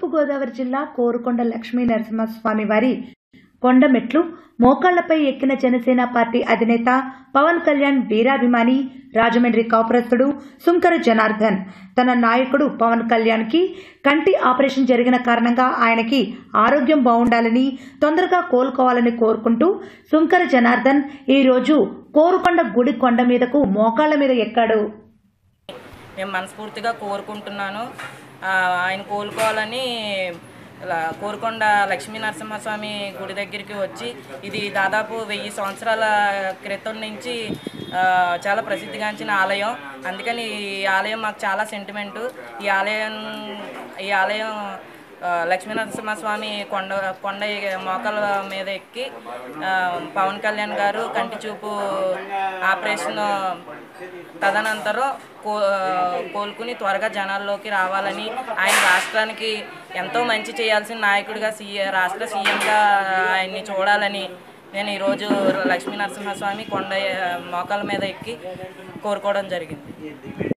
తూర్పుగోదావరి జిల్లా కోరుకొండ లక్ష్మీ నరసింహస్వామి వారి కొండమెట్లు మోకాళ్లపై ఎక్కిన జనసేన పార్టీ అధినేత పవన్ కళ్యాణ్ వీరాభిమాని రాజమండ్రి కాపురస్తుడు సుంకర జనార్దన్ తన నాయకుడు పవన్ కళ్యాణ్ కి కంటి ఆపరేషన్ జరిగిన కారణంగా ఆయనకి ఆరోగ్యం బాగుండాలని తొందరగా కోలుకోవాలని కోరుకుంటూ సుంకర జనార్దన్ ఈరోజు కోరుకొండ గుడి కొండ మీదకు మోకాళ్ల మీద ఎక్కాడు నేను మనస్ఫూర్తిగా కోరుకుంటున్నాను ఆ, ఆయన కోలుకోవాలని ఇలా కోరుకొండ లక్ష్మీ నరసింహస్వామి గుడి దగ్గరికి వచ్చి ఇది దాదాపు వెయ్యి సంవత్సరాల క్రితం నుంచి ఆ, చాలా ప్రసిద్ధిగాంచిన ఆలయం అందుకని ఈ ఆలయం మాకు చాలా సెంటిమెంటు ఈ ఆలయం ఈ ఆలయం ఆ, లక్ష్మీ నరసింహస్వామి కొండ కొండ మోకాల మీద ఎక్కి ఆ, పవన్ కళ్యాణ్ గారు కంటి చూపు ఆపరేషన్ తదనంతరం కో కోలుకుని త్వరగా జనాల్లోకి రావాలని ఆయన రాష్ట్రానికి ఎంతో మంచి చేయాల్సిన నాయకుడిగా సీఎ రాష్ట్ర సీఎంగా ఆయన్ని చూడాలని నేను ఈరోజు లక్ష్మీ నరసింహస్వామి కొండ మోకాల మీద ఎక్కి కోరుకోవడం జరిగింది